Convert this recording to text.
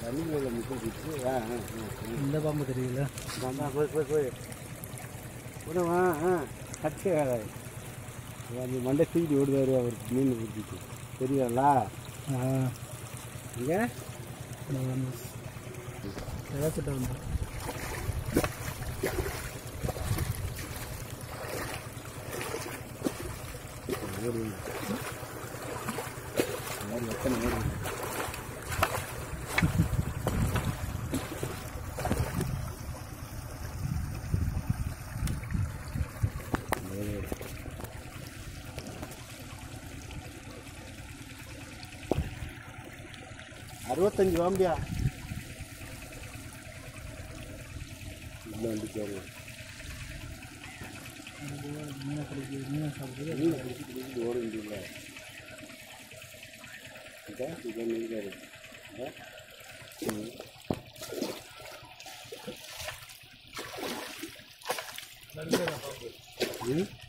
தண்ணிக்குள்ள முக்கிட்டு ஆ ஆ ஆ, ஆ இந்த பாம்பு தெரியல வாமா, போய் போய் போய் விடுவா ஆ கட்டு அந்த மண்டை தூக்கிட்டு ஓடுவார் அவர் மீன் பிடிச்சிட்டு தெரியுங்களா ஆ இங்கே ஏதாச்சும் வந்து ஓடு யார் எத்தனை ஓடு அறுபத்தஞ்சு வாம்பியா இல்லை வந்துச்சாரு மீனை பிடிக்குது மீனை சாப்பிடுது மீன் பிடிச்சி பிடிச்சிட்டு ஓட வேண்டியதில்ல இதா இதை நீங்காரு ம்